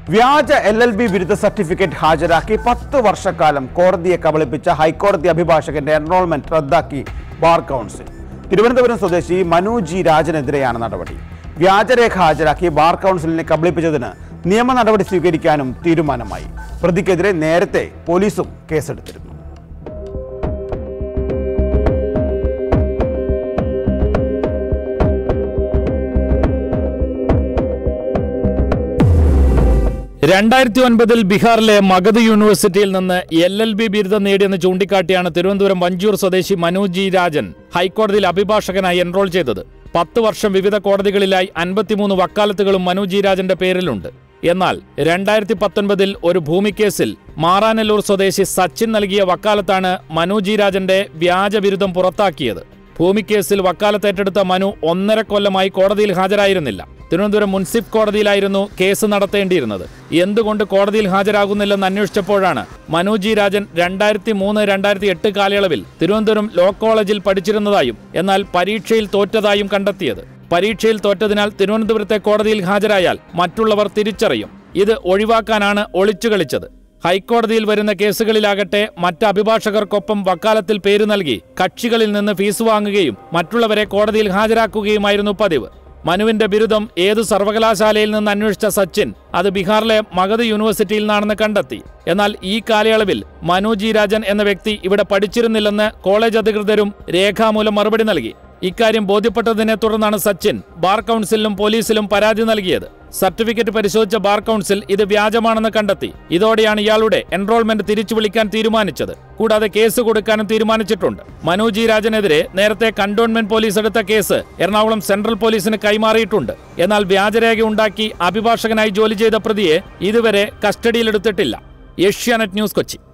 വ്യാജ L L B ബിരുദ certificate ഹാജരാക്കി പത്ത് വർഷക്കാലം കോടതിയെ കബളിപ്പിച്ച ഹൈക്കോടതി അഭിഭാഷകന്റെ എൻറോൾമെന്റ് റദ്ദാക്കി ബാർ കൗൺസിൽ തിരുവനന്തപുരം സ്വദേശി മനു ജി രാജനെതിരെയാണ് നടപടി വ്യാജരേഖ ഹാജരാക്കി ബാർ കൗൺസിലിനെ കബളിപ്പിച്ചതിന് നിയമ നടപടി സ്വീകരിക്കാനും തീരുമാനമായി പ്രതിക്കെതിരെ നേരത്തെ പോലീസും കേസെടുത്തിരുന്നു രണ്ടായിരത്തി ഒൻപതിൽ ബീഹാറിലെ മഗധ് യൂണിവേഴ്സിറ്റിയിൽ നിന്ന് എൽ എൽ ബി ബിരുദം നേടിയെന്ന് ചൂണ്ടിക്കാട്ടിയാണ് തിരുവനന്തപുരം വഞ്ചൂർ സ്വദേശി മനോജ് ജി രാജൻ ഹൈക്കോടതിയിൽ അഭിഭാഷകനായി എൻറോൾ ചെയ്തത് പത്ത് വർഷം വിവിധ കോടതികളിലായി അൻപത്തിമൂന്ന് വക്കാലത്തുകളും മനോജ് ജി രാജന്റെ പേരിലുണ്ട് എന്നാൽ രണ്ടായിരത്തി പത്തൊൻപതിൽ ഒരു ഭൂമിക്കേസിൽ മാറാനല്ലൂർ സ്വദേശി സച്ചിൻ നൽകിയ വക്കാലത്താണ് മനോജ് ജി രാജന്റെ വ്യാജ ബിരുദം പുറത്താക്കിയത് ഭൂമിക്കേസിൽ വക്കാലത്ത് ഏറ്റെടുത്ത മനു ഒന്നര കൊല്ലമായി കോടതിയിൽ ഹാജരായിരുന്നില്ല തിരുവനന്തപുരം മുൻസിഫ് കോടതിയിലായിരുന്നു കേസ് നടത്തേണ്ടിയിരുന്നത് എന്തുകൊണ്ട് കോടതിയിൽ ഹാജരാകുന്നില്ലെന്ന് അന്വേഷിച്ചപ്പോഴാണ് മനു ജി രാജൻ രണ്ടായിരത്തി മൂന്ന് രണ്ടായിരത്തി എട്ട് കാലയളവിൽ തിരുവനന്തപുരം ലോ കോളേജിൽ പഠിച്ചിരുന്നതായും എന്നാൽ പരീക്ഷയിൽ തോറ്റതായും കണ്ടെത്തിയത് പരീക്ഷയിൽ തോറ്റതിനാൽ തിരുവനന്തപുരത്തെ കോടതിയിൽ ഹാജരായാൽ മറ്റുള്ളവർ തിരിച്ചറിയും ഇത് ഒഴിവാക്കാനാണ് ഒളിച്ചുകളിച്ചത് ഹൈക്കോടതിയിൽ വരുന്ന കേസുകളിലാകട്ടെ മറ്റ് അഭിഭാഷകർക്കൊപ്പം വക്കാലത്തിൽ പേര് നൽകി കക്ഷികളിൽ നിന്ന് ഫീസ് വാങ്ങുകയും മറ്റുള്ളവരെ കോടതിയിൽ ഹാജരാക്കുകയുമായിരുന്നു പതിവ് മനുവിന്റെ ബിരുദം ഏതു സർവകലാശാലയിൽ നിന്ന് അന്വേഷിച്ച സച്ചിൻ അത് ബീഹാറിലെ മഗധ് യൂണിവേഴ്സിറ്റിയിൽ നിന്നാണെന്ന് കണ്ടെത്തി എന്നാൽ ഈ കാലയളവിൽ മനു ജി രാജൻ എന്ന വ്യക്തി ഇവിടെ പഠിച്ചിരുന്നില്ലെന്ന് കോളേജ് അധികൃതരും രേഖാമൂലം മറുപടി നൽകി ഇക്കാര്യം ബോധ്യപ്പെട്ടതിനെ തുടർന്നാണ് സച്ചിൻ ബാർ കൗൺസിലിലും പോലീസിലും പരാതി നൽകിയത് സർട്ടിഫിക്കറ്റ് പരിശോധിച്ച ബാർ കൗൺസിൽ ഇത് വ്യാജമാണെന്ന് കണ്ടെത്തി ഇതോടെയാണ് ഇയാളുടെ എൻറോൾമെന്റ് തിരിച്ചു വിളിക്കാൻ തീരുമാനിച്ചത് കൂടാതെ കേസ് കൊടുക്കാനും തീരുമാനിച്ചിട്ടുണ്ട് മനു ജി രാജനെതിരെ നേരത്തെ കണ്ടോൺമെന്റ് പോലീസ് എടുത്ത കേസ് എറണാകുളം സെൻട്രൽ പോലീസിന് കൈമാറിയിട്ടുണ്ട് എന്നാൽ വ്യാജരേഖ ഉണ്ടാക്കി അഭിഭാഷകനായി ജോലി ചെയ്ത പ്രതിയെ ഇതുവരെ കസ്റ്റഡിയിലെടുത്തിട്ടില്ല ഏഷ്യാനെറ്റ് ന്യൂസ് കൊച്ചി